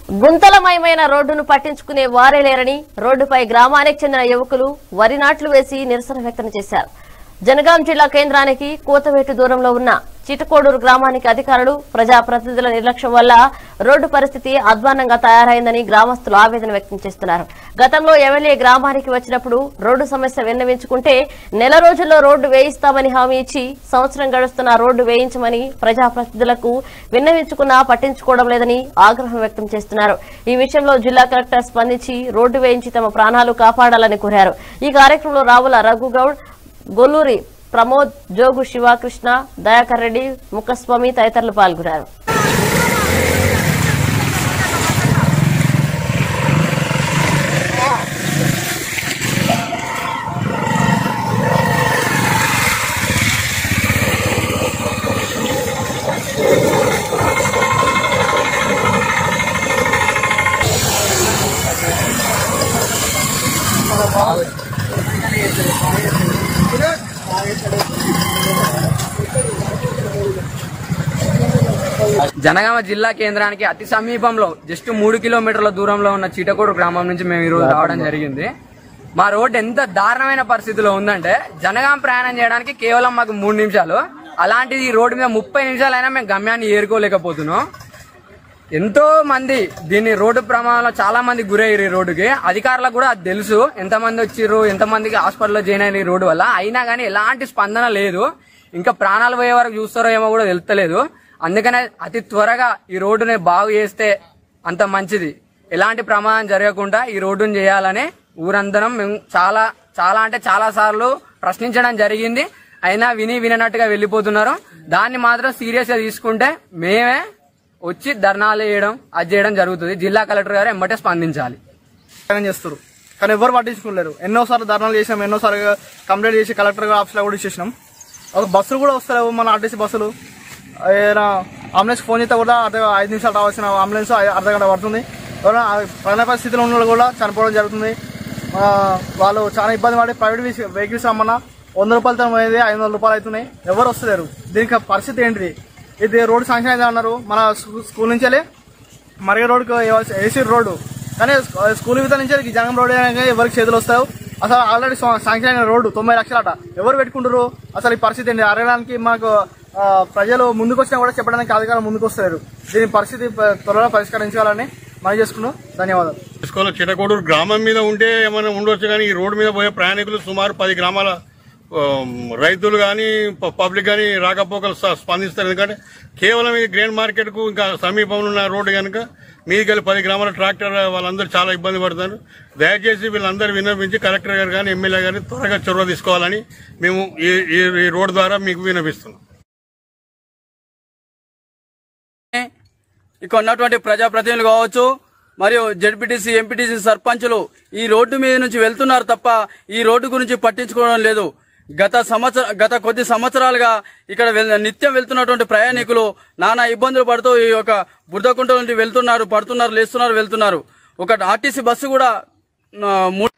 గుంతలమయమైన రోడ్డును పట్టించుకునే వారే లేరని రోడ్డుపై గ్రామానికి చెందిన యువకులు వరి నాట్లు వేసి నిరసన వ్యక్తం చేశారు జనగాం జిల్లా కేంద్రానికి కోతవేటు దూరంలో ఉన్న చిటకోడూరు గ్రామానికి అధికారులు ప్రజాప్రతినిధుల నిర్లక్ష్యం వల్ల రోడ్డు పరిస్థితి అధ్వాన్నంగా తయారైందని గ్రామస్తులు ఆవేదన వ్యక్తం చేస్తున్నారు గతంలో ఎమ్మెల్యే గ్రామానికి వచ్చినప్పుడు రోడ్డు సమస్య విన్నవించుకుంటే నెల రోజుల్లో రోడ్డు వేయిస్తామని హామీ ఇచ్చి సంవత్సరం గడుస్తున్న రోడ్డు వేయించమని ప్రజాప్రతినిధులకు విన్నవించుకున్నా పట్టించుకోవడం లేదని ఆగ్రహం వ్యక్తం చేస్తున్నారు ఈ విషయంలో జిల్లా కలెక్టర్ స్పందించి రోడ్డు వేయించి తమ ప్రాణాలు కాపాడాలని కోరారు ఈ కార్యక్రమంలో రావుల రఘుగౌడ్ గొల్లూరి ప్రమోద్ జోగు శివకృష్ణ దయాకర్ రెడ్డి ముక్కస్వామి తదితరులు పాల్గొన్నారు జనగామ జిల్లా కేంద్రానికి అతి సమీపంలో జస్ట్ మూడు కిలోమీటర్ల దూరంలో ఉన్న చీటకోడు గ్రామం నుంచి మేము ఈరోజు రావడం జరిగింది మా రోడ్డు ఎంత దారుణమైన పరిస్థితిలో ఉందంటే జనగాం ప్రయాణం చేయడానికి కేవలం మాకు మూడు నిమిషాలు అలాంటిది ఈ రోడ్డు మీద ముప్పై నిమిషాలైనా మేము గమ్యాన్ని ఏరుకోలేకపోతున్నాం ఎంతో మంది దీన్ని రోడ్డు ప్రమాదంలో చాలా మంది గురయ్యారు ఈ రోడ్డుకి అధికారులకు కూడా అది తెలుసు ఎంతమంది వచ్చిర్రు ఎంతమందికి హాస్పిటల్లో జాయిన్ అయ్యారు ఈ రోడ్డు వల్ల అయినా కానీ ఎలాంటి స్పందన లేదు ఇంకా ప్రాణాలు పోయే వరకు చూస్తారో ఏమో కూడా తెలుస్తలేదు అందుకనే అతి త్వరగా ఈ రోడ్డుని బాగు చేస్తే అంత మంచిది ఎలాంటి ప్రమాదం జరగకుండా ఈ రోడ్డును చేయాలని ఊరందరం మేము చాలా చాలా అంటే చాలా సార్లు ప్రశ్నించడం జరిగింది అయినా విని వినట్టుగా వెళ్ళిపోతున్నారు దాన్ని మాత్రం సీరియస్ గా తీసుకుంటే మేమే వచ్చి ధర్నాలు చేయడం అది చేయడం జరుగుతుంది జిల్లా కలెక్టర్ గారు ఎమ్మటే స్పందించాలి ప్రయాణం చేస్తారు కానీ ఎవరు పట్టించుకోలేరు ఎన్నోసార్లు ధర్నాలు చేసినాం ఎన్నోసార్లు కంప్లైంట్ చేసి కలెక్టర్ ఆఫీస్లో కూడా ఇచ్చేసినాం ఒక బస్సులు కూడా వస్తలేవు మన ఆర్టీసీ బస్సులు ఏదైనా అంబులెన్స్ ఫోన్ చేస్తే కూడా అర్ధ ఐదు నిమిషాలు రావాల్సిన అంబులెన్స్ ఐ- అర్ధ గంట పడుతుంది ఎవరైనా ప్రాణ పరిస్థితిలో ఉన్న వాళ్ళు కూడా చనిపోవడం జరుగుతుంది ఆ, వాళ్ళు చాలా ఇబ్బంది పడి ప్రైవేట్ వెహికల్స్- వెహికల్స్ అమ్మన్నా వంద రూపాయలతో పోయేది ఐదు వందల రూపాయలు అవుతున్నాయి ఎవరు వస్తలేరు దీనికి పరిస్థితి ఏంటిది ఇది రోడ్డు శాంక్షన్ అయితే అన్నారు మన స్కూ- స్కూల్ నుంచి వెళ్ళి మరగ రోడ్డుకు ఏసీ రోడ్డు కానీ స్కూ- స్కూల్ విధంగా నుంచి ఈ జనం రోడ్ అయినాక ఎవరికి చేతులు వస్తావు అసలు ఆల్రెడీ శాంక్షన్ అయిన రోడ్డు తొంభై లక్షలట ఎవరు పెట్టుకుంటారు అసలు ఈ పరిస్థితి ఏంటి అడగడానికి మాకు ఆ, ప్రజలు ముందుకు వచ్చినా కూడా చెప్పడానికి అధికారులు ముందుకు వస్తారు దీని పరిస్థితి ప- త్వరలో పరిష్కరించాలని మనం చేసుకున్నాం ధన్యవాదాలు తీసుకోవాలి చిటకోడూరు గ్రామం మీద ఉంటే ఏమైనా ఉండొచ్చు కానీ ఈ రోడ్డు మీద పోయే ప్రయాణికులు సుమారు పది గ్రామాల ఆ, రైతులు కానీ పబ్లిక్ కానీ రాకపోకలు స- స్పందిస్తారు ఎందుకంటే కేవలం ఇది గ్రెయిన్ మార్కెట్ కు ఇంకా సమీపంలో ఉన్న రోడ్డు కనుక మీదికి వెళ్ళి పది గ్రామాల ట్రాక్టర్ వాళ్ళందరూ చాలా ఇబ్బంది పడుతున్నారు దయచేసి వీళ్ళందరూ విన్నపించి కలెక్టర్ గారు కానీ ఎమ్మెల్యే గారిని త్వరగా చొరవ తీసుకోవాలని మేము ఈ ఈ- ఈ రోడ్డు ద్వారా మీకు విన్నపిస్తున్నాం ఇక్కడ ఉన్నటువంటి ప్రజాప్రతినిధులు కావచ్చు మరియు జడ్పీటీసీ ఎంపీటీసీ సర్పంచులు ఈ రోడ్డు మీద నుంచి వెళ్తున్నారు తప్ప ఈ రోడ్డు గురించి పట్టించుకోవడం లేదు గత సంవత్సర గత కొద్ది సంవత్సరాలుగా ఇక్కడ వెల్- నిత్యం వెళ్తున్నటువంటి ప్రయాణికులు నానా ఇబ్బందులు పడుతూ ఈ యొక్క బురదకుంట నుండి వెళ్తున్నారు పడుతున్నారు లేస్తున్నారు వెళ్తున్నారు ఒక ఆర్టీసీ బస్సు కూడా ఆ, మూడు